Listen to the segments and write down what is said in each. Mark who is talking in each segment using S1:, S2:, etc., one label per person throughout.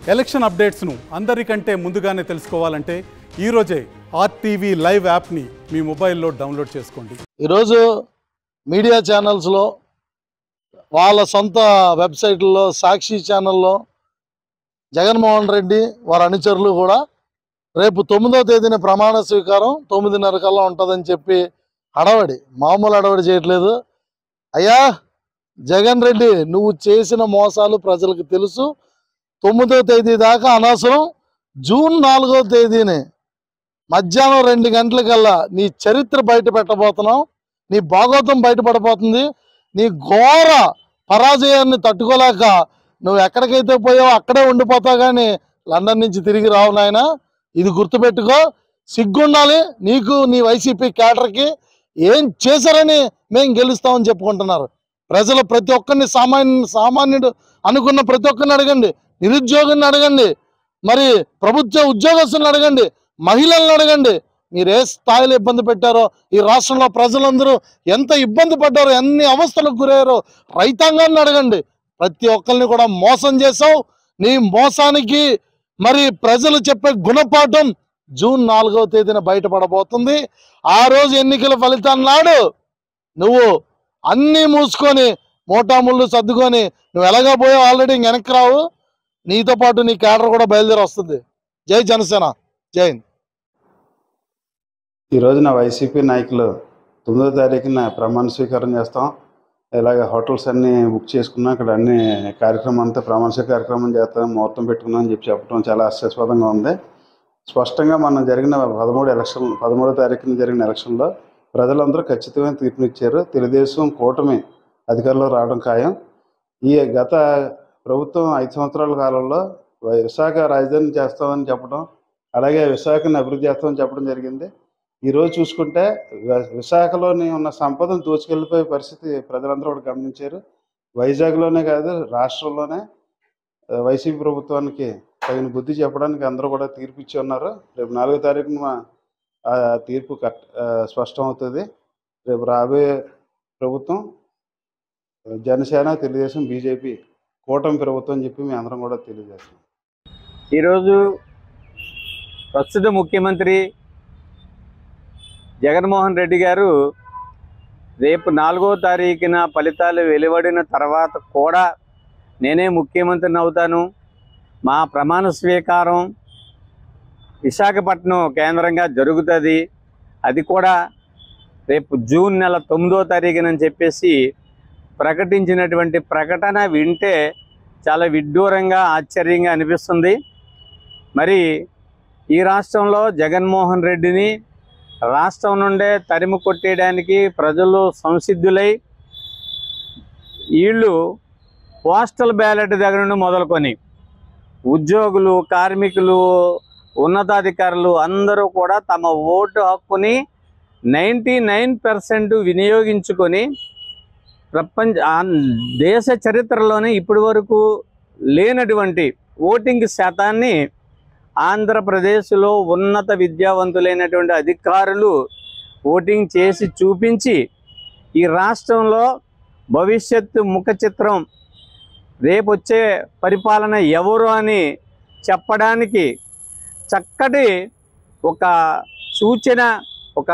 S1: election అప్డేట్స్ను అందరికంటే ముందుగానే తెలుసుకోవాలంటే ఈరోజే ఆర్టీవీ లైవ్ యాప్ని మీ మొబైల్లో డౌన్లోడ్ చేసుకోండి
S2: ఈరోజు మీడియా ఛానల్స్లో వాళ్ళ సొంత వెబ్సైట్లలో సాక్షి ఛానల్లో జగన్మోహన్ రెడ్డి వారి అనుచరులు కూడా రేపు తొమ్మిదో తేదీన ప్రమాణ స్వీకారం తొమ్మిదిన్నర కల్లా ఉంటుందని చెప్పి హడవడి మామూలు హడవడి చేయట్లేదు అయ్యా జగన్ రెడ్డి నువ్వు చేసిన మోసాలు ప్రజలకు తెలుసు తొమ్మిదో తేదీ దాకా అనవసరం జూన్ నాలుగో తేదీని మధ్యాహ్నం రెండు గంటలకల్లా నీ చరిత్ర బయట పెట్టబోతున్నావు నీ భాగోతం బయటపడబోతుంది నీ ఘోర పరాజయాన్ని తట్టుకోలేక నువ్వు ఎక్కడికైతే పోయావో అక్కడే ఉండిపోతావు కానీ లండన్ నుంచి తిరిగి రావు నాయన ఇది గుర్తుపెట్టుకో సిగ్గుండాలి నీకు నీ వైసీపీ క్యాడర్కి ఏం చేశారని మేము గెలుస్తామని చెప్పుకుంటున్నారు ప్రజలు ప్రతి ఒక్కరిని సామాన్య సామాన్యుడు అనుకున్న ప్రతి ఒక్కరిని అడగండి నిరుద్యోగిని అడగండి మరి ప్రభుత్వ ఉద్యోగస్తులను అడగండి మహిళలను అడగండి మీరు ఏ స్థాయిలో ఇబ్బంది పెట్టారో ఈ రాష్ట్రంలో ప్రజలందరూ ఎంత ఇబ్బంది పడ్డారో ఎన్ని అవస్థలకు గురయ్యారో రైతాంగాన్ని అడగండి ప్రతి ఒక్కరిని కూడా మోసం చేసావు నీ మోసానికి మరి ప్రజలు చెప్పే గుణపాఠం జూన్ నాలుగవ తేదీన బయటపడబోతుంది ఆ రోజు ఎన్నికల ఫలితాన్ని నాడు నువ్వు అన్నీ మూసుకొని మోటాముళ్ళు సర్దుకొని నువ్వు ఎలాగా పోయావు ఆల్రెడీ ఇంక వెనక్కి రావు నీతో పాటు నీ క్యాడర్ కూడా బయలుదేరి వస్తుంది జై జనసేన జై హింద్
S3: ఈ రోజున వైసీపీ నాయకులు తొమ్మిదో తారీఖున ప్రమాణ స్వీకారం చేస్తాం ఇలాగ హోటల్స్ అన్నీ బుక్ చేసుకున్నాం ఇక్కడ అన్ని కార్యక్రమం అంతా ప్రమాణ స్వీకార కార్యక్రమం చేస్తాం ముహూర్తం పెట్టుకున్నాం అని చెప్పి చెప్పడం చాలా ఆశ్చర్యస్పదంగా ఉంది స్పష్టంగా మనం జరిగిన పదమూడు ఎలక్షన్ పదమూడో తారీఖున జరిగిన ఎలక్షన్లో ప్రజలందరూ ఖచ్చితమైన తీర్పునిచ్చారు తెలుగుదేశం కూటమి అధికారంలో రావడం ఖాయం ఈ గత ప్రభుత్వం ఐదు సంవత్సరాల కాలంలో విశాఖ రాజధాని చేస్తామని చెప్పడం అలాగే విశాఖను అభివృద్ధి చేస్తామని చెప్పడం జరిగింది ఈ రోజు చూసుకుంటే వి- విశాఖలోని ఉన్న సంపదను దోచుకెళ్ళిపోయే పరిస్థితి ప్రజలందరూ కూడా గమనించారు వైజాగ్లోనే కాదు రాష్ట్రంలోనే ఆ, వైసీపీ ప్రభుత్వానికి తగిన బుద్ధి చెప్పడానికి అందరూ కూడా తీర్పు ఇచ్చి ఉన్నారు రేపు నాలుగో తారీఖున ఆ తీర్పు కట్ ఆ, స్పష్టం అవుతుంది రేపు రాబోయే ప్రభుత్వం జనసేన తెలుగుదేశం బీజేపీ కూటమి ప్రభుత్వం అని చెప్పి మేము అందరం కూడా తెలియజేస్తాం
S4: ఈరోజు ప్రస్తుత ముఖ్యమంత్రి జగన్మోహన్ రెడ్డి గారు రేపు నాలుగో తారీఖున ఫలితాలు వెలువడిన తర్వాత కూడా నేనే ముఖ్యమంత్రిని అవుతాను మా ప్రమాణ స్వీకారం విశాఖపట్నం కేంద్రంగా జరుగుతుంది అది కూడా రేపు జూన్ నెల తొమ్మిదో తారీఖునని చెప్పేసి ప్రకటించినటువంటి ప్రకటన వింటే చాలా విడ్డూరంగా ఆశ్చర్యంగా అనిపిస్తుంది మరి ఈ రాష్ట్రంలో జగన్మోహన్ రెడ్డిని రాష్ట్రం నుండే తరిమి కొట్టేయడానికి ప్రజలు సంసిద్ధులై వీళ్ళు పోస్టల్ బ్యాలెట్ దగ్గర నుండి మొదలుకొని ఉద్యోగులు కార్మికులు ఉన్నతాధికారులు అందరూ కూడా తమ ఓటు హక్కుని నైంటీ నైన్ పర్సెంట్ వినియోగించుకొని ప్రపంచ ఆ- దేశ చరిత్రలోనే ఇప్పటి వరకు లేనటువంటి ఓటింగ్ శాతాన్ని ఆంధ్రప్రదేశ్లో ఉన్నత విద్యావంతులైనటువంటి అధికారులు ఓటింగ్ చేసి చూపించి ఈ రాష్ట్రంలో భవిష్యత్తు ముఖ చిత్రం రేపొచ్చే పరిపాలన ఎవరు అని చెప్పడానికి చక్కటి ఒక సూచన ఒక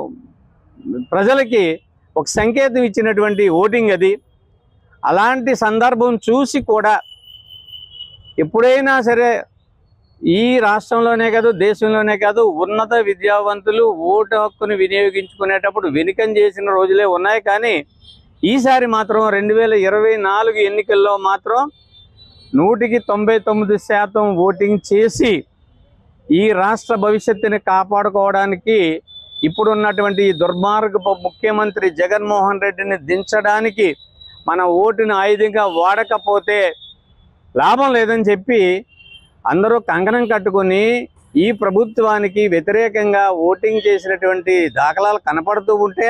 S4: ప్రజలకి ఒక సంకేతం ఇచ్చినటువంటి ఓటింగ్ అది అలాంటి సందర్భం చూసి కూడా ఎప్పుడైనా సరే ఈ రాష్ట్రంలోనే కాదు దేశంలోనే కాదు ఉన్నత విద్యావంతులు ఓటు హక్కును వినియోగించుకునేటప్పుడు వెనుకం చేసిన రోజులే ఉన్నాయి కానీ ఈసారి మాత్రం రెండు వేల ఇరవై నాలుగు ఎన్నికల్లో మాత్రం నూటికి తొంభై తొమ్మిది శాతం ఓటింగ్ చేసి ఈ రాష్ట్ర భవిష్యత్తుని కాపాడుకోవడానికి ఇప్పుడున్నటువంటి ఈ దుర్మార్గపు ముఖ్యమంత్రి జగన్మోహన్ రెడ్డిని దించడానికి మన ఓటుని ఆయుధంగా వాడకపోతే లాభం లేదని చెప్పి అందరూ కంకణం కట్టుకొని ఈ ప్రభుత్వానికి వ్యతిరేకంగా ఓటింగ్ చేసినటువంటి దాఖలాలు కనపడుతూ ఉంటే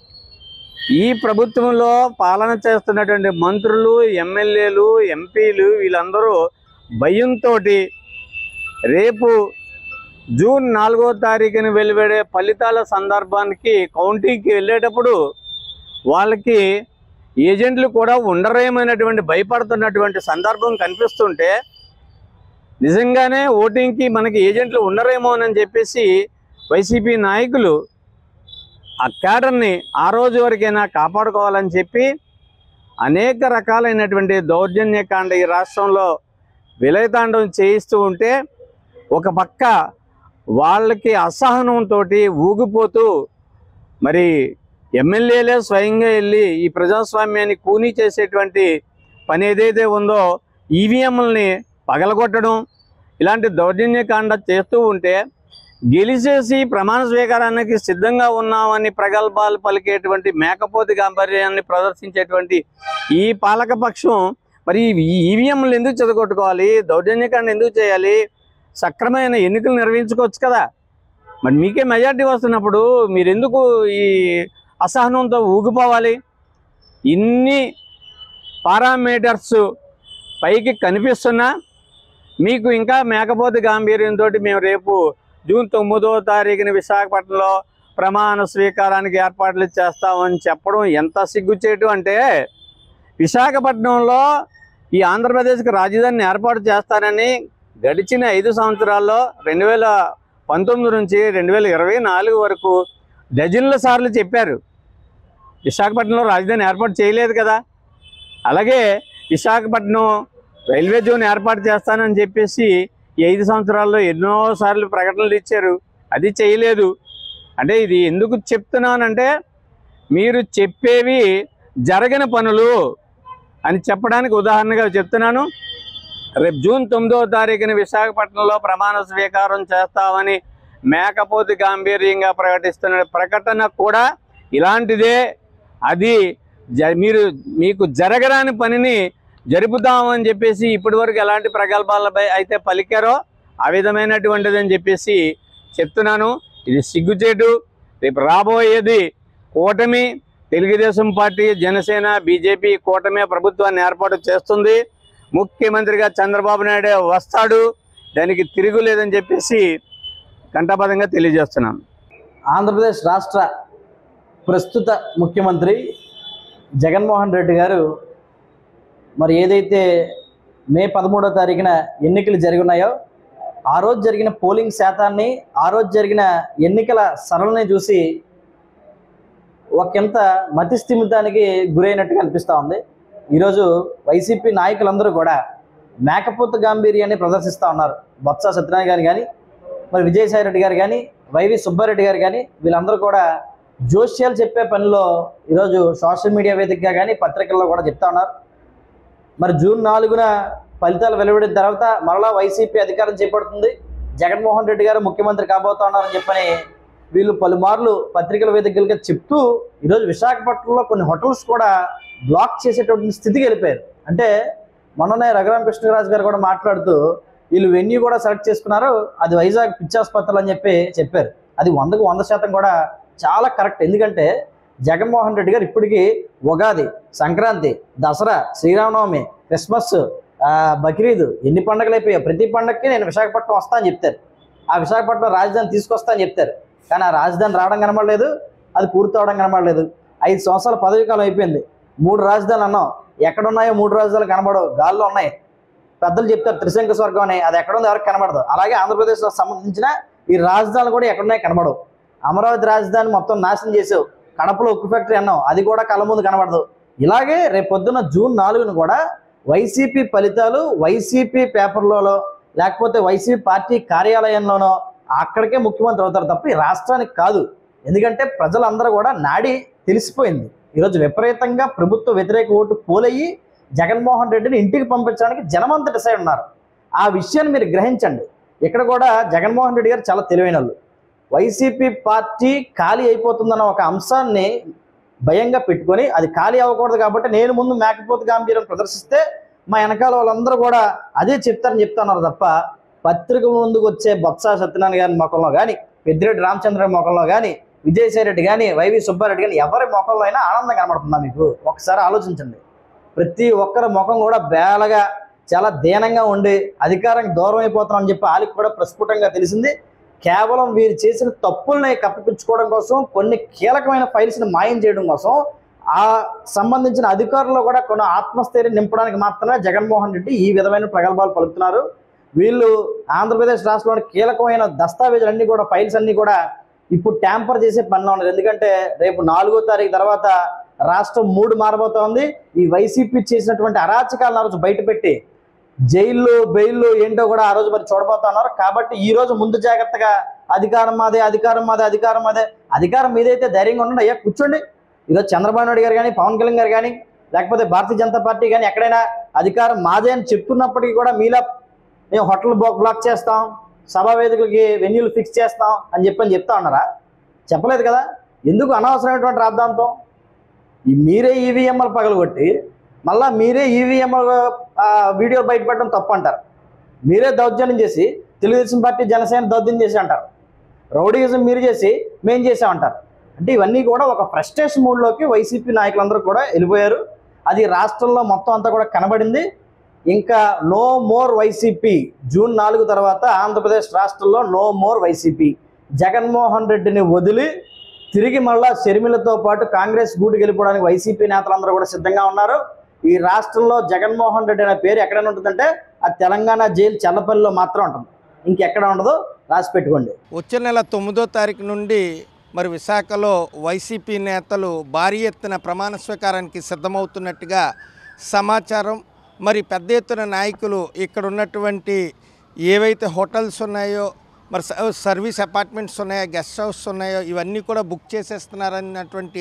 S4: ఈ ప్రభుత్వంలో పాలన చేస్తున్నటువంటి మంత్రులు ఎమ్మెల్యేలు ఎంపీలు వీళ్ళందరూ భయంతో రేపు జూన్ నాలుగో తారీఖున వెలువడే ఫలితాల సందర్భానికి కౌంటింగ్కి వెళ్ళేటప్పుడు వాళ్ళకి ఏజెంట్లు కూడా ఉండరేమైనటువంటి భయపడుతున్నటువంటి సందర్భం కనిపిస్తుంటే నిజంగానే ఓటింగ్కి మనకి ఏజెంట్లు ఉండరేమో అని చెప్పేసి వైసీపీ నాయకులు ఆ క్యాడర్ని ఆ రోజు వరకైనా కాపాడుకోవాలని చెప్పి అనేక రకాలైనటువంటి దౌర్జన్యకాండ ఈ రాష్ట్రంలో విలయతాండవం చేయిస్తూ ఉంటే ఒక పక్క వాళ్ళకి అసహనంతో ఊగిపోతూ మరి ఎమ్మెల్యేలే స్వయంగా వెళ్ళి ఈ ప్రజాస్వామ్యాన్ని కూనీ చేసేటువంటి పని ఏదైతే ఉందో ఈవీఎంలని పగలగొట్టడం ఇలాంటి దౌర్జన్యకాండ చేస్తూ ఉంటే గెలిచేసి ప్రమాణ స్వీకారానికి సిద్ధంగా ఉన్నామని ప్రగల్భాలు పలికేటువంటి మేకపోతి గాంభీర్యాన్ని ప్రదర్శించేటువంటి ఈ పాలకపక్షం మరి ఈ ఈవీఎంలు ఎందుకు చెదగొట్టుకోవాలి దౌర్జన్యకాండ ఎందుకు చేయాలి సక్రమైన ఎన్నికలు నిర్వహించుకోవచ్చు కదా మరి మీకే మెజార్టీ వస్తున్నప్పుడు మీరు ఎందుకు ఈ అసహనంతో ఊగిపోవాలి ఇన్ని పారామీటర్స్ పైకి కనిపిస్తున్నా మీకు ఇంకా మేకపోతే గాంభీర్యంతో మేము రేపు జూన్ తొమ్మిదో తారీఖున విశాఖపట్నంలో ప్రమాణ స్వీకారానికి ఏర్పాట్లు చేస్తామని చెప్పడం ఎంత సిగ్గుచేటు అంటే విశాఖపట్నంలో ఈ ఆంధ్రప్రదేశ్కి రాజధానిని ఏర్పాటు చేస్తారని గడిచిన ఐదు సంవత్సరాల్లో రెండు వేల పంతొమ్మిది నుంచి రెండు వేల ఇరవై నాలుగు వరకు డజన్ల సార్లు చెప్పారు విశాఖపట్నంలో రాజధాని ఏర్పాటు చేయలేదు కదా అలాగే విశాఖపట్నం రైల్వే జోన్ ఏర్పాటు చేస్తానని చెప్పేసి ఈ ఐదు సంవత్సరాల్లో ఎన్నోసార్లు ప్రకటనలు ఇచ్చారు అది చేయలేదు అంటే ఇది ఎందుకు చెప్తున్నానంటే మీరు చెప్పేవి జరగని పనులు అని చెప్పడానికి ఉదాహరణగా చెప్తున్నాను రేపు జూన్ తొమ్మిదవ తారీఖున విశాఖపట్నంలో ప్రమాణ స్వీకారం చేస్తామని మేకపోతి గాంభీర్యంగా ప్రకటిస్తున్న ప్రకటన కూడా ఇలాంటిదే అది జ మీరు మీకు జరగరాని పనిని జరుపుతామని చెప్పేసి ఇప్పటి వరకు ఎలాంటి ప్రగల్భాలపై అయితే పలికారో ఆ విధమైనటువంటిది అని చెప్పేసి చెప్తున్నాను ఇది సిగ్గుచేటు రేపు రాబోయేది కూటమి తెలుగుదేశం పార్టీ జనసేన బీజేపీ కూటమి ప్రభుత్వాన్ని ఏర్పాటు చేస్తుంది ముఖ్యమంత్రిగా చంద్రబాబు నాయుడు వస్తాడు దానికి తిరుగులేదని చెప్పేసి కంఠపదంగా తెలియజేస్తున్నాను
S5: ఆంధ్రప్రదేశ్ రాష్ట్ర ప్రస్తుత ముఖ్యమంత్రి జగన్మోహన్ రెడ్డి గారు మరి ఏదైతే మే పదమూడో తారీఖున ఎన్నికలు జరిగి ఉన్నాయో ఆ రోజు జరిగిన పోలింగ్ శాతాన్ని ఆ రోజు జరిగిన ఎన్నికల సరళని చూసి ఒకంత మతిస్థిమితానికి గురైనట్టుగా అనిపిస్తూ ఉంది ఈరోజు వైసీపీ నాయకులందరూ కూడా మేకపోతు గాంభీర్యాన్ని ప్రదర్శిస్తూ ఉన్నారు బొత్స సత్యనారాయణ గారు కానీ మరి విజయసాయి రెడ్డి గారు కానీ వైవి సుబ్బారెడ్డి గారు కానీ వీళ్ళందరూ కూడా జోష్యాలు చెప్పే పనిలో ఈరోజు సోషల్ మీడియా వేదికగా కానీ పత్రికల్లో కూడా చెప్తా ఉన్నారు మరి జూన్ నాలుగున ఫలితాలు వెలువడిన తర్వాత మరలా వైసీపీ అధికారం చేపడుతుంది జగన్మోహన్ రెడ్డి గారు ముఖ్యమంత్రి కాబోతా ఉన్నారని చెప్పని వీళ్ళు పలుమార్లు పత్రికల వేదికలుగా చెప్తూ ఈరోజు విశాఖపట్నంలో కొన్ని హోటల్స్ కూడా బ్లాక్ చేసేటువంటి స్థితికి వెళ్ళిపోయారు అంటే మొన్ననే రఘురామ కృష్ణరాజు గారు కూడా మాట్లాడుతూ వీళ్ళు వెన్యూ కూడా సెలెక్ట్ చేసుకున్నారు అది వైజాగ్ పిచ్చాసుపత్రులు అని చెప్పి చెప్పారు అది వందకు వంద శాతం కూడా చాలా కరెక్ట్ ఎందుకంటే జగన్మోహన్ రెడ్డి గారు ఇప్పటికీ ఉగాది సంక్రాంతి దసరా శ్రీరామనవమి క్రిస్మస్ ఆ, బక్రీద్ ఎన్ని పండుగలు అయిపోయాయి ప్రతి పండగకి నేను విశాఖపట్నం వస్తా అని చెప్తారు ఆ విశాఖపట్నం రాజధాని తీసుకొస్తా అని చెప్తారు కానీ ఆ రాజధాని రావడం కనబడలేదు అది పూర్తి అవడం కనబడలేదు ఐదు సంవత్సరాల పదవి కాలం అయిపోయింది మూడు రాజధానులు అన్నాం ఎక్కడున్నాయో మూడు రాజధానులు కనబడవు గాల్లో ఉన్నాయి పెద్దలు చెప్తారు త్రిశంక స్వర్గం అని అది ఎక్కడ ఉందో ఎవరికి కనబడదు అలాగే ఆంధ్రప్రదేశ్లో సంబంధించిన ఈ రాజధానులు కూడా ఎక్కడున్నాయి కనబడవు అమరావతి రాజధాని మొత్తం నాశనం చేసావు కడపలో ఉక్కు ఫ్యాక్టరీ అన్నావు అది కూడా కళ్ళ ముందు కనబడదు ఇలాగే రేపు పొద్దున్న జూన్ నాలుగున కూడా వైసీపీ ఫలితాలు వైసీపీ పేపర్లలో లేకపోతే వైసీపీ పార్టీ కార్యాలయంలోనో అక్కడికే ముఖ్యమంత్రి అవుతారు తప్ప ఈ రాష్ట్రానికి కాదు ఎందుకంటే ప్రజలందరూ కూడా నాడి తెలిసిపోయింది ఈరోజు విపరీతంగా ప్రభుత్వ వ్యతిరేక ఓటు పోలయ్యి జగన్మోహన్ రెడ్డిని ఇంటికి పంపించడానికి జనమంతా డిసైడ్ ఉన్నారు ఆ విషయాన్ని మీరు గ్రహించండి ఇక్కడ కూడా జగన్మోహన్ రెడ్డి గారు చాలా తెలివైన వాళ్ళు వైసీపీ పార్టీ ఖాళీ అయిపోతుందన్న ఒక అంశాన్ని భయంగా పెట్టుకొని అది ఖాళీ అవ్వకూడదు కాబట్టి నేను ముందు మేకపోతు గాంభీర్యం ప్రదర్శిస్తే మా వెనకాల వాళ్ళందరూ కూడా అదే చెప్తారని చెప్తున్నారు తప్ప పత్రిక ముందుకు వచ్చే బొత్స సత్యనారాయణ గారి మొఖంలో కానీ పెద్దిరెడ్డి రామచంద్ర మొఖంలో కానీ విజయసాయి రెడ్డి కానీ వైవి సుబ్బారెడ్డి కానీ ఎవరి మొఖంలో అయినా ఆనందం కనబడుతుందా మీకు ఒకసారి ఆలోచించండి ప్రతి ఒక్కరి ముఖం కూడా బేలగా చాలా దీనంగా ఉండి అధికారానికి దూరం అయిపోతున్నాం చెప్పి వాళ్ళకి కూడా ప్రస్ఫుటంగా తెలిసింది కేవలం వీరు చేసిన తప్పుల్ని కప్పిపుచ్చుకోవడం కోసం కొన్ని కీలకమైన ఫైల్స్ని మాయం చేయడం కోసం ఆ సంబంధించిన అధికారులు కూడా కొన్ని ఆత్మస్థైర్యం నింపడానికి మాత్రమే జగన్మోహన్ రెడ్డి ఈ విధమైన ప్రగల్భాలు పలుకుతున్నారు వీళ్ళు ఆంధ్రప్రదేశ్ రాష్ట్రంలోని కీలకమైన దస్తావేజులన్నీ కూడా ఫైల్స్ అన్నీ కూడా ఇప్పుడు ట్యాంపర్ చేసే పనిలో ఉన్నారు ఎందుకంటే రేపు నాలుగో తారీఖు తర్వాత రాష్ట్రం మూడు మారబోతోంది ఈ వైసీపీ చేసినటువంటి అరాచకాలను ఆ రోజు బయటపెట్టి జైల్లో బెయిల్లో ఏంటో కూడా ఆ రోజు మరి చూడబోతున్నారు కాబట్టి ఈ రోజు ముందు జాగ్రత్తగా అధికారం మాదే అధికారం మాదే అధికారం మాదే అధికారం మీదైతే ధైర్యంగా ఉండండి అయ్యా కూర్చోండి ఈరోజు చంద్రబాబు నాయుడు గారు కానీ పవన్ కళ్యాణ్ గారు కానీ లేకపోతే భారతీయ జనతా పార్టీ కానీ ఎక్కడైనా అధికారం మాదే అని చెప్తున్నప్పటికీ కూడా మీలా మేము హోటల్ బ్లాక్ బ్లాక్ చేస్తాం సభా వేదికలకి వెన్యూలు ఫిక్స్ చేస్తాం అని చెప్పని చెప్తా ఉన్నారా చెప్పలేదు కదా ఎందుకు అనవసరమైనటువంటి రాద్ధాంతం ఈ మీరే ఈవీఎంలు పగలగొట్టి మళ్ళా మీరే ఈవీఎం వీడియో బయటపడడం తప్పు అంటారు మీరే దౌర్జన్యం చేసి తెలుగుదేశం పార్టీ జనసేన దౌర్జన్యం చేసి అంటారు రౌడీయిజం మీరు చేసి మేం చేసామంటారు అంటే ఇవన్నీ కూడా ఒక ఫ్రస్ట్రేషన్ మూడ్లోకి వైసీపీ నాయకులందరూ కూడా వెళ్ళిపోయారు అది రాష్ట్రంలో మొత్తం అంతా కూడా కనబడింది ఇంకా నో మోర్ వైసీపీ జూన్ నాలుగు తర్వాత ఆంధ్రప్రదేశ్ రాష్ట్రంలో నో మోర్ వైసీపీ జగన్మోహన్ రెడ్డిని వదిలి తిరిగి మళ్ళా షర్మిలతో పాటు కాంగ్రెస్ గూటికి వెళ్ళిపోవడానికి వైసీపీ నేతలందరూ కూడా సిద్ధంగా ఉన్నారు ఈ రాష్ట్రంలో జగన్మోహన్ రెడ్డి అనే పేరు ఎక్కడైనా ఉంటుందంటే అది తెలంగాణ జైలు చల్లపల్లిలో మాత్రం ఉంటుంది ఇంకెక్కడ ఉండదో రాసి పెట్టుకోండి
S6: వచ్చే నెల తొమ్మిదో తారీఖు నుండి మరి విశాఖలో వైసీపీ నేతలు భారీ ఎత్తున ప్రమాణ స్వీకారానికి సిద్ధమవుతున్నట్టుగా సమాచారం మరి పెద్ద ఎత్తున నాయకులు ఇక్కడ ఉన్నటువంటి ఏవైతే హోటల్స్ ఉన్నాయో మరి స- సర్వీస్ అపార్ట్మెంట్స్ ఉన్నాయో గెస్ట్ హౌస్ ఉన్నాయో ఇవన్నీ కూడా బుక్ చేసేస్తున్నారన్నటువంటి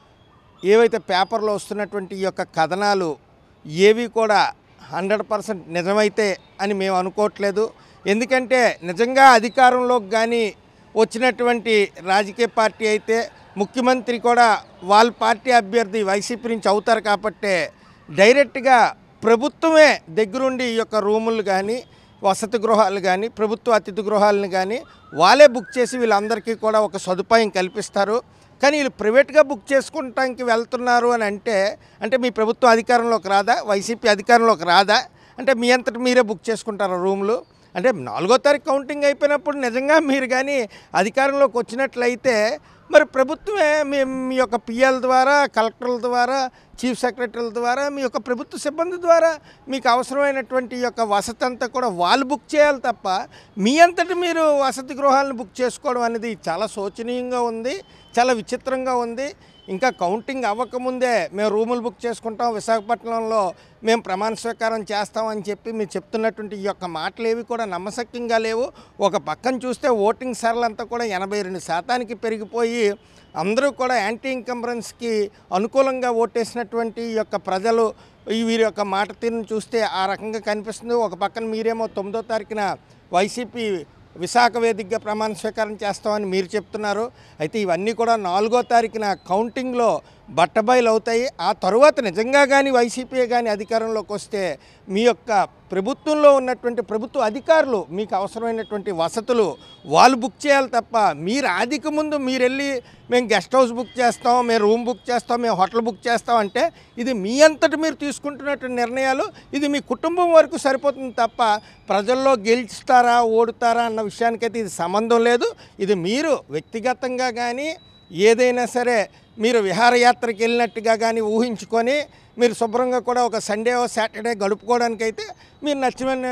S6: ఏవైతే పేపర్లో వస్తున్నటువంటి ఈ యొక్క కథనాలు ఏవి కూడా హండ్రెడ్ పర్సెంట్ నిజమైతే అని మేము అనుకోవట్లేదు ఎందుకంటే నిజంగా అధికారంలోకి కానీ వచ్చినటువంటి రాజకీయ పార్టీ అయితే ముఖ్యమంత్రి కూడా వాళ్ళ పార్టీ అభ్యర్థి వైసీపీ నుంచి అవుతారు కాబట్టే డైరెక్ట్గా ప్రభుత్వమే దగ్గరుండి ఈ యొక్క రూములు కానీ వసతి గృహాలు కానీ ప్రభుత్వ అతిథి గృహాలను కానీ వాళ్ళే బుక్ చేసి వీళ్ళందరికీ కూడా ఒక సదుపాయం కల్పిస్తారు కానీ వీళ్ళు ప్రైవేట్గా బుక్ చేసుకుంటానికి వెళ్తున్నారు అని అంటే అంటే మీ ప్రభుత్వం అధికారంలోకి రాదా వైసీపీ అధికారంలోకి రాదా అంటే మీ అంతటి మీరే బుక్ చేసుకుంటారా రూమ్లు అంటే నాలుగో తారీఖు కౌంటింగ్ అయిపోయినప్పుడు నిజంగా మీరు కానీ అధికారంలోకి వచ్చినట్లయితే మరి ప్రభుత్వమే మీ మీ యొక్క పిఎల్ ద్వారా కలెక్టర్ల ద్వారా చీఫ్ సెక్రటరీల ద్వారా మీ యొక్క ప్రభుత్వ సిబ్బంది ద్వారా మీకు అవసరమైనటువంటి ఈ యొక్క వసతి అంతా కూడా వాళ్ళు బుక్ చేయాలి తప్ప మీ అంతటి మీరు వసతి గృహాలను బుక్ చేసుకోవడం అనేది చాలా శోచనీయంగా ఉంది చాలా విచిత్రంగా ఉంది ఇంకా కౌంటింగ్ అవ్వకముందే మేము రూములు బుక్ చేసుకుంటాం విశాఖపట్నంలో మేము ప్రమాణ స్వీకారం చేస్తామని చెప్పి మీరు చెప్తున్నటువంటి ఈ యొక్క మాటలు ఏవి కూడా నమ్మశక్యంగా లేవు ఒక పక్కన చూస్తే ఓటింగ్ సరళ అంతా కూడా ఎనభై రెండు శాతానికి పెరిగిపోయి అందరూ కూడా యాంటీ ఇన్కంబరెన్స్కి అనుకూలంగా ఓటేసినటువంటి ఈ యొక్క ప్రజలు ఈ వీరి యొక్క మాట తీరును చూస్తే ఆ రకంగా కనిపిస్తుంది ఒక పక్కన మీరేమో తొమ్మిదో తారీఖున వైసీపీ విశాఖ వేదికగా ప్రమాణ స్వీకారం చేస్తామని మీరు చెప్తున్నారు అయితే ఇవన్నీ కూడా నాలుగో తారీఖున కౌంటింగ్లో బట్టబయలు అవుతాయి ఆ తరువాత నిజంగా కానీ వైసీపీ కానీ అధికారంలోకి వస్తే మీ యొక్క ప్రభుత్వంలో ఉన్నటువంటి ప్రభుత్వ అధికారులు మీకు అవసరమైనటువంటి వసతులు వాళ్ళు బుక్ చేయాలి తప్ప మీరు ఆదికి ముందు మీరు వెళ్ళి మేము గెస్ట్ హౌస్ బుక్ చేస్తాం మేము రూమ్ బుక్ చేస్తాం మేము హోటల్ బుక్ చేస్తాం అంటే ఇది మీ అంతటి మీరు తీసుకుంటున్నటువంటి నిర్ణయాలు ఇది మీ కుటుంబం వరకు సరిపోతుంది తప్ప ప్రజల్లో గెలుస్తారా ఓడుతారా అన్న విషయానికైతే ఇది సంబంధం లేదు ఇది మీరు వ్యక్తిగతంగా కానీ ఏదైనా సరే మీరు విహారయాత్రకి వెళ్ళినట్టుగా కానీ ఊహించుకొని మీరు శుభ్రంగా కూడా ఒక సండే సాటర్డే గడుపుకోవడానికైతే మీరు నచ్చిన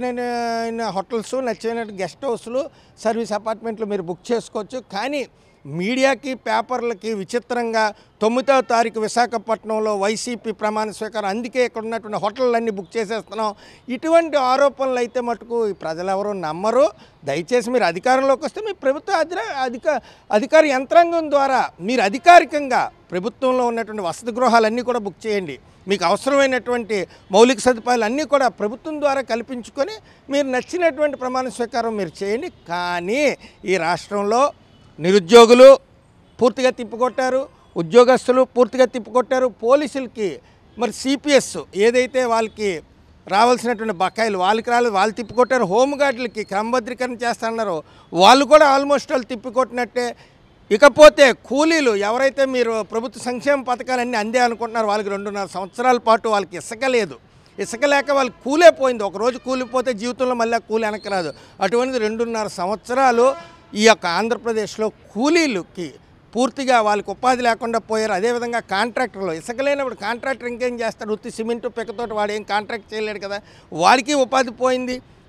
S6: నచ్చిన హోటల్స్ నచ్చిన గెస్ట్ హౌస్లు సర్వీస్ అపార్ట్మెంట్లు మీరు బుక్ చేసుకోవచ్చు కానీ మీడియాకి పేపర్లకి విచిత్రంగా తొమ్మిదవ తారీఖు విశాఖపట్నంలో వైసీపీ ప్రమాణ స్వీకారం అందుకే ఇక్కడ ఉన్నటువంటి హోటళ్ళన్నీ బుక్ చేసేస్తున్నాం ఇటువంటి ఆరోపణలు అయితే మటుకు ఈ ప్రజలు ఎవరు నమ్మరు దయచేసి మీరు అధికారంలోకి వస్తే మీ ప్రభుత్వ అధిర అధిక అధికార యంత్రాంగం ద్వారా మీరు అధికారికంగా ప్రభుత్వంలో ఉన్నటువంటి వసతి గృహాలన్నీ కూడా బుక్ చేయండి మీకు అవసరమైనటువంటి మౌలిక సదుపాయాలు అన్నీ కూడా ప్రభుత్వం ద్వారా కల్పించుకొని మీరు నచ్చినటువంటి ప్రమాణ స్వీకారం మీరు చేయండి కానీ ఈ రాష్ట్రంలో నిరుద్యోగులు పూర్తిగా తిప్పికొట్టారు ఉద్యోగస్తులు పూర్తిగా తిప్పికొట్టారు పోలీసులకి మరి సిపిఎస్ ఏదైతే వాళ్ళకి రావాల్సినటువంటి బకాయిలు వాళ్ళకి రాలేదు వాళ్ళు తిప్పికొట్టారు హోంగార్డులకి క్రమబద్ధీకరణ చేస్తున్నారు వాళ్ళు కూడా ఆల్మోస్ట్ వాళ్ళు తిప్పికొట్టినట్టే ఇకపోతే కూలీలు ఎవరైతే మీరు ప్రభుత్వ సంక్షేమ పథకాలన్నీ అందే అనుకుంటున్నారో వాళ్ళకి రెండున్నర సంవత్సరాల పాటు వాళ్ళకి ఇసుక లేదు ఇసుక లేక వాళ్ళకి కూలే పోయింది ఒక రోజు కూలిపోతే జీవితంలో మళ్ళీ కూలి వెనక్కి రాదు అటువంటిది రెండున్నర సంవత్సరాలు ఈ యొక్క ఆంధ్రప్రదేశ్లో కూలీలకి పూర్తిగా వాళ్ళకి ఉపాధి లేకుండా పోయారు అదేవిధంగా కాంట్రాక్టర్లు ఇసుక లేనప్పుడు కాంట్రాక్టర్ ఇంకేం చేస్తాడు ఉత్తి సిమెంట్ పిక్కతోటి వాడు ఏం కాంట్రాక్ట్ చేయలేడు కదా వాడికి ఉపాధి పోయింది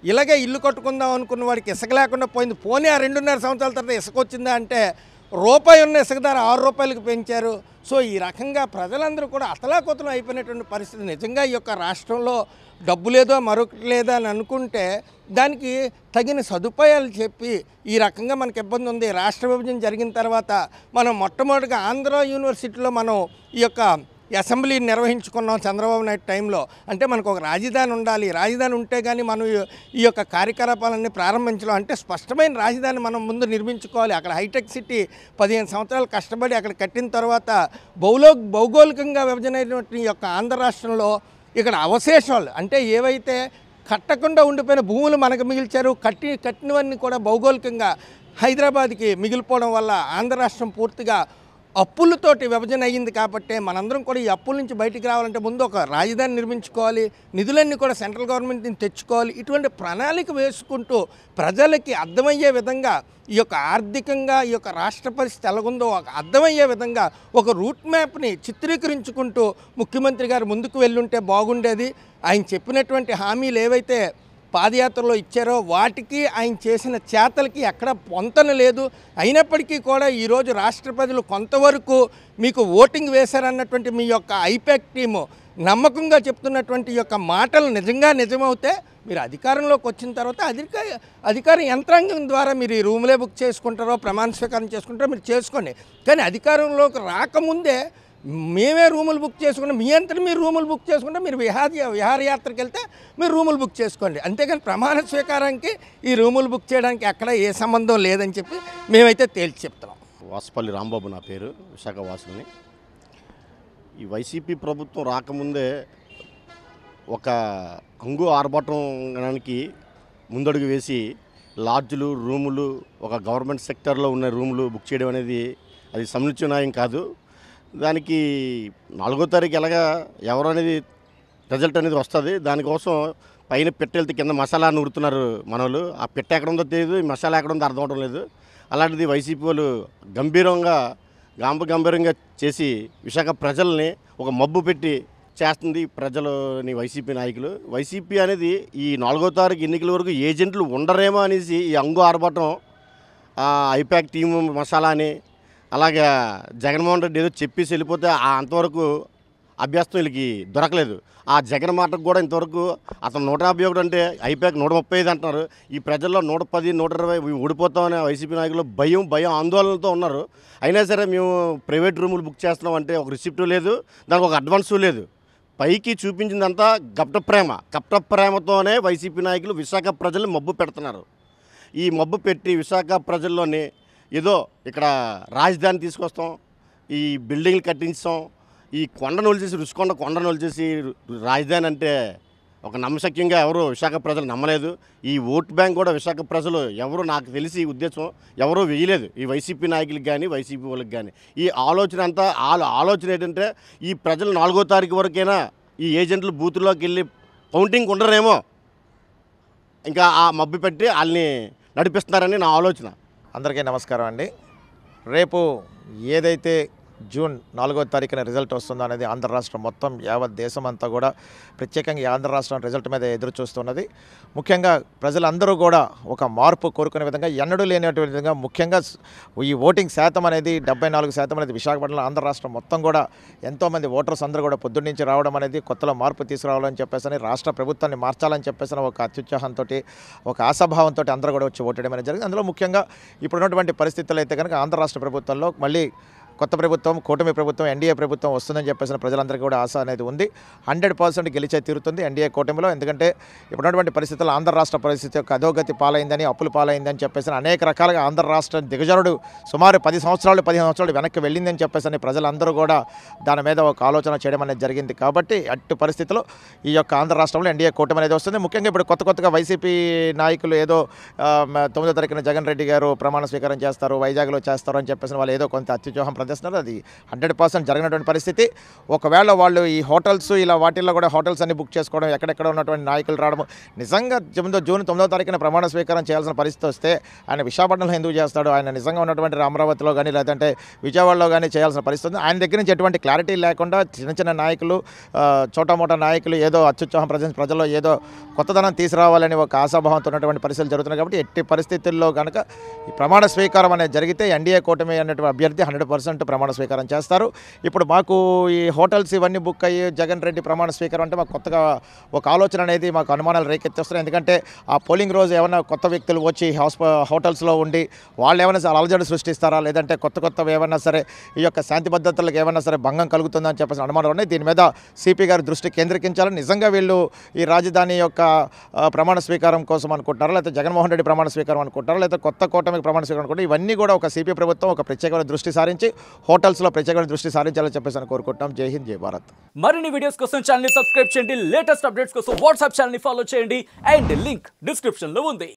S6: ఇలాగే ఇల్లు కట్టుకుందాం అనుకున్న వాడికి ఇసుక లేకుండా పోయింది పోనీ ఆ రెండున్నర సంవత్సరాల తర్వాత ఇసుక వచ్చిందా అంటే రూపాయి ఉన్న ఇసుక ధర ఆరు రూపాయలకు పెంచారు సో ఈ రకంగా ప్రజలందరూ కూడా అతలాకుతలం అయిపోయినటువంటి పరిస్థితి నిజంగా ఈ యొక్క రాష్ట్రంలో డబ్బు లేదో మరొకటి లేదో అని అనుకుంటే దానికి తగిన సదుపాయాలు చెప్పి ఈ రకంగా మనకి ఇబ్బంది ఉంది రాష్ట్ర విభజన జరిగిన తర్వాత మనం మొట్టమొదటిగా ఆంధ్ర యూనివర్సిటీలో మనం ఈ యొక్క అసెంబ్లీ నిర్వహించుకున్నాం చంద్రబాబు నాయుడు టైంలో అంటే మనకు ఒక రాజధాని ఉండాలి రాజధాని ఉంటే కానీ మనం ఈ- ఈ యొక్క కార్యకలాపాలన్నీ ప్రారంభించడం అంటే స్పష్టమైన రాజధాని మనం ముందు నిర్మించుకోవాలి అక్కడ హైటెక్ సిటీ పదిహేను సంవత్సరాలు కష్టపడి అక్కడ కట్టిన తర్వాత భౌలో భౌగోళికంగా విభజన అయినటువంటి ఈ యొక్క ఆంధ్ర రాష్ట్రంలో ఇక్కడ అవశేషాలు అంటే ఏవైతే కట్టకుండా ఉండిపోయిన భూములు మనకు మిగిల్చారు కట్టి కట్టినవన్నీ కూడా భౌగోళికంగా హైదరాబాద్కి మిగిలిపోవడం వల్ల ఆంధ్ర రాష్ట్రం పూర్తిగా అప్పులతోటి విభజన అయ్యింది కాబట్టి మనందరం కూడా ఈ అప్పుల నుంచి బయటికి రావాలంటే ముందు ఒక రాజధాని నిర్మించుకోవాలి నిధులన్నీ కూడా సెంట్రల్ గవర్నమెంట్ నుంచి తెచ్చుకోవాలి ఇటువంటి ప్రణాళిక వేసుకుంటూ ప్రజలకి అర్థమయ్యే విధంగా ఈ యొక్క ఆర్థికంగా ఈ యొక్క రాష్ట్ర పరిస్థితి ఎలాగుందో ఒక అర్థమయ్యే విధంగా ఒక రూట్ మ్యాప్ని చిత్రీకరించుకుంటూ ముఖ్యమంత్రి గారు ముందుకు వెళ్ళుంటే బాగుండేది ఆయన చెప్పినటువంటి హామీలు ఏవైతే పాదయాత్రలో ఇచ్చారో వాటికి ఆయన చేసిన చేతలకి ఎక్కడ పొంతన లేదు అయినప్పటికీ కూడా ఈరోజు రాష్ట్ర ప్రజలు కొంతవరకు మీకు ఓటింగ్ వేశారన్నటువంటి మీ యొక్క ఐపాక్ టీము నమ్మకంగా చెప్తున్నటువంటి ఈ యొక్క మాటలు నిజంగా నిజమవుతే మీరు అధికారంలోకి వచ్చిన తర్వాత అధికార అధికార యంత్రాంగం ద్వారా మీరు ఈ రూములే బుక్ చేసుకుంటారో ప్రమాణ స్వీకారం చేసుకుంటారో మీరు చేసుకోండి కానీ అధికారంలోకి రాకముందే మేమే రూములు బుక్ చేసుకుంటే మీ అంతటి మీరు రూములు బుక్ చేసుకుంటే మీరు విహార విహారయాత్రకు వెళ్తే మీరు రూములు బుక్ చేసుకోండి అంతేగాని ప్రమాణ స్వీకారానికి ఈ రూములు బుక్ చేయడానికి ఎక్కడ ఏ సంబంధం లేదని చెప్పి మేమైతే తేల్చి చెప్తున్నాం
S7: వాసుపల్లి రాంబాబు నా పేరు విశాఖ వాసుని ఈ వైసీపీ ప్రభుత్వం రాకముందే ఒక హంగు ఆర్భాటంకి ముందడుగు వేసి లాడ్జులు రూములు ఒక గవర్నమెంట్ సెక్టర్లో ఉన్న రూములు బుక్ చేయడం అనేది అది సముచితం కాదు దానికి నాలుగో తారీఖు ఎలాగా ఎవరు అనేది రిజల్ట్ అనేది వస్తుంది దానికోసం పైన పెట్టెళ్తే కింద మసాలా నూరుతున్నారు మనోళ్ళు ఆ పెట్టె ఎక్కడ ఉందో తెలియదు ఈ మసాలా ఎక్కడ ఉందో అర్థం అవడం లేదు అలాంటిది వైసీపీ వాళ్ళు గంభీరంగా గాంభ గంభీరంగా చేసి విశాఖ ప్రజల్ని ఒక మబ్బు పెట్టి చేస్తుంది ప్రజలని వైసీపీ నాయకులు వైసీపీ అనేది ఈ నాలుగో తారీఖు ఎన్నికల వరకు ఏజెంట్లు ఉండరేమో అనేసి ఈ అంగు ఆర్భటం ఐపాక్ టీము మసాలా అని అలాగే జగన్మోహన్ రెడ్డి ఏదో చెప్పేసి వెళ్ళిపోతే ఆ అంతవరకు అభ్యస్తం వీళ్ళకి దొరకలేదు ఆ జగన్ మాటకు కూడా ఇంతవరకు అతను నూట యాభై ఒకటి అంటే ఐపాక్ నూట ముప్పై ఐదు అంటున్నారు ఈ ప్రజల్లో నూట పది నూట ఇరవై ఇవి ఓడిపోతామనే వైసీపీ నాయకులు భయం భయం ఆందోళనతో ఉన్నారు అయినా సరే మేము ప్రైవేట్ రూములు బుక్ చేస్తున్నాం అంటే ఒక రిసిప్ట్ లేదు దానికి ఒక అడ్వాన్సు లేదు పైకి చూపించిందంతా గప్ట ప్రేమ కప్ట ప్రేమతోనే వైసీపీ నాయకులు విశాఖ ప్రజల్ని మబ్బు పెడుతున్నారు ఈ మబ్బు పెట్టి విశాఖ ప్రజల్లోని ఏదో ఇక్కడ రాజధాని తీసుకొస్తాం ఈ బిల్డింగ్లు కట్టించాం ఈ కొండను చేసి రుచికొండ కొండను చేసి రాజధాని అంటే ఒక నమ్మశక్యంగా ఎవరు విశాఖ ప్రజలు నమ్మలేదు ఈ ఓట్ బ్యాంక్ కూడా విశాఖ ప్రజలు ఎవరు నాకు తెలిసి ఈ ఉద్దేశం ఎవరూ వేయలేదు ఈ వైసీపీ నాయకులకు కానీ వైసీపీ వాళ్ళకి కానీ ఈ ఆలోచన అంతా వాళ్ళ ఆలోచన ఏంటంటే ఈ ప్రజలు నాలుగో తారీఖు వరకైనా ఈ ఏజెంట్లు బూతుల్లోకి వెళ్ళి కౌంటింగ్ ఉండరేమో ఇంకా ఆ మబ్బు పెట్టి వాళ్ళని నడిపిస్తున్నారని నా ఆలోచన
S6: అందరికీ నమస్కారం అండి రేపు ఏదైతే జూన్ నాలుగో తారీఖున రిజల్ట్ వస్తుందో అనేది ఆంధ్ర రాష్ట్రం మొత్తం యావత్ దేశం అంతా కూడా ప్రత్యేకంగా ఈ ఆంధ్ర రాష్ట్రం రిజల్ట్ మీద ఎదురు చూస్తున్నది ముఖ్యంగా ప్రజలందరూ కూడా ఒక మార్పు కోరుకునే విధంగా ఎన్నడూ లేనటువంటి విధంగా ముఖ్యంగా స్- ఈ ఓటింగ్ శాతం అనేది డెబ్బై నాలుగు శాతం అనేది విశాఖపట్నంలో ఆంధ్ర రాష్ట్రం మొత్తం కూడా ఎంతోమంది ఓటర్స్ అందరూ కూడా పొద్దున్న నుంచి రావడం అనేది కొత్తలో మార్పు తీసుకురావాలని చెప్పేసి రాష్ట్ర ప్రభుత్వాన్ని మార్చాలని చెప్పేసి ఒక అత్యుత్సాహంతో ఒక ఆశాభావంతో అందరూ కూడా వచ్చి ఓటేయడం అనేది జరిగింది అందులో ముఖ్యంగా ఇప్పుడున్నటువంటి పరిస్థితుల్లో అయితే కనుక ఆంధ్ర రాష్ట్ర ప్రభుత్వంలో మళ్ళీ కొత్త ప్రభుత్వం కూటమి ప్రభుత్వం ఎన్డీఏ ప్రభుత్వం వస్తుందని చెప్పేసిన ప్రజలందరికీ కూడా ఆశ అనేది ఉంది హండ్రెడ్ పర్సెంట్ గెలిచే తీరుతుంది ఎన్డీఏ కూటమిలో ఎందుకంటే ఇప్పుడున్నటువంటి పరిస్థితుల్లో ఆంధ్ర రాష్ట్ర పరిస్థితి యొక్క అధోగతి పాలైందని అప్పులు పాలైందని చెప్పేసి అనేక రకాలుగా ఆంధ్ర రాష్ట్ర దిగజనుడు సుమారు పది సంవత్సరాలు పదిహేను సంవత్సరాలు వెనక్కి వెళ్ళిందని చెప్పేసి ప్రజలందరూ కూడా దాని మీద ఒక ఆలోచన చేయడం అనేది జరిగింది కాబట్టి అట్టి పరిస్థితిలో ఈ యొక్క ఆంధ్ర రాష్ట్రంలో ఎన్డీఏ కూటమి అనేది వస్తుంది ముఖ్యంగా ఇప్పుడు కొత్త కొత్తగా వైసీపీ నాయకులు ఏదో ఆ, మ- తొమ్మిదో తారీఖున జగన్ రెడ్డి గారు ప్రమాణ స్వీకారం చేస్తారు వైజాగ్లో చేస్తారు అని చెప్పేసి వాళ్ళు ఏదో కొంత అత్యుత్సాహం స్పందిస్తున్నారు అది హండ్రెడ్ పర్సెంట్ జరిగినటువంటి పరిస్థితి ఒకవేళ వాళ్ళు ఈ హోటల్స్ ఇలా వాటిల్లో కూడా హోటల్స్ అన్ని బుక్ చేసుకోవడం ఎక్కడెక్కడ ఉన్నటువంటి నాయకులు రావడం నిజంగా తొమ్మిదో జూన్ తొమ్మిదో తారీఖున ప్రమాణ స్వీకారం చేయాల్సిన పరిస్థితి వస్తే ఆయన విశాఖపట్నంలో ఎందుకు చేస్తాడు ఆయన నిజంగా ఉన్నటువంటి అమరావతిలో కానీ లేదంటే విజయవాడలో కానీ చేయాల్సిన పరిస్థితి ఉంది ఆయన దగ్గర నుంచి ఎటువంటి క్లారిటీ లేకుండా చిన్న చిన్న నాయకులు ఆ, చోటామోటా నాయకులు ఏదో అత్యుత్సాహం ప్రజ ప్రజల్లో ఏదో కొత్తదనం తీసుకురావాలని ఒక ఆశాభావంతో ఉన్నటువంటి పరిస్థితులు జరుగుతున్నాయి కాబట్టి ఎట్టి పరిస్థితుల్లో కనుక ఈ ప్రమాణ స్వీకారం అనేది జరిగితే ఎన్డీఏ కూటమి అనేటువంటి అభ్యర్థి హండ్రెడ్ పర్సెంట్ ప్రమాణ స్వీకారం చేస్తారు ఇప్పుడు మాకు ఈ హోటల్స్ ఇవన్నీ బుక్ అయ్యి జగన్ రెడ్డి ప్రమాణ స్వీకారం అంటే మాకు కొత్తగా ఒక ఆలోచన అనేది మాకు అనుమానాలు రేకెత్తిస్తున్నాయి ఎందుకంటే ఆ పోలింగ్ రోజు ఏమైనా కొత్త వ్యక్తులు వచ్చి హాస్ప హోటల్స్లో ఉండి వాళ్ళు ఏమైనా సరే అలజడి సృష్టిస్తారా లేదంటే కొత్త కొత్తవి ఏమైనా సరే ఈ యొక్క శాంతి భద్రతలకు ఏమైనా సరే భంగం కలుగుతుందని చెప్పేసి అనుమానాలు ఉన్నాయి దీని మీద సిపి గారి దృష్టి కేంద్రీకరించాలని నిజంగా వీళ్ళు ఈ రాజధాని యొక్క ఆ, ప్రమాణ స్వీకారం కోసం అనుకుంటున్నారా లేకపోతే జగన్మోహన్ రెడ్డి ప్రమాణ స్వీకారం అనుకుంటారా లేకపోతే కొత్త కూటమికి ప్రమాణ స్వీకారం అనుకుంటారు ఇవన్నీ కూడా ఒక సిపి ప్రభుత్వం ఒక ప్రత్యేకమైన దృష్టి సారించి హోటల్స్లో ప్రత్యేకమైన దృష్టి సారించాలని చెప్పేసి అని కోరుకుంటున్నాం జై హింద్ జై భారత్
S8: మరిన్ని వీడియోస్ కోసం ఛానల్ సబ్స్క్రైబ్ చేయండి లేటెస్ట్ అప్డేట్స్ కోసం వాట్సాప్ ఛానల్ ఫాలో చేయండి అండ్ లింక్ డిస్క్రిప్షన్ లో ఉంది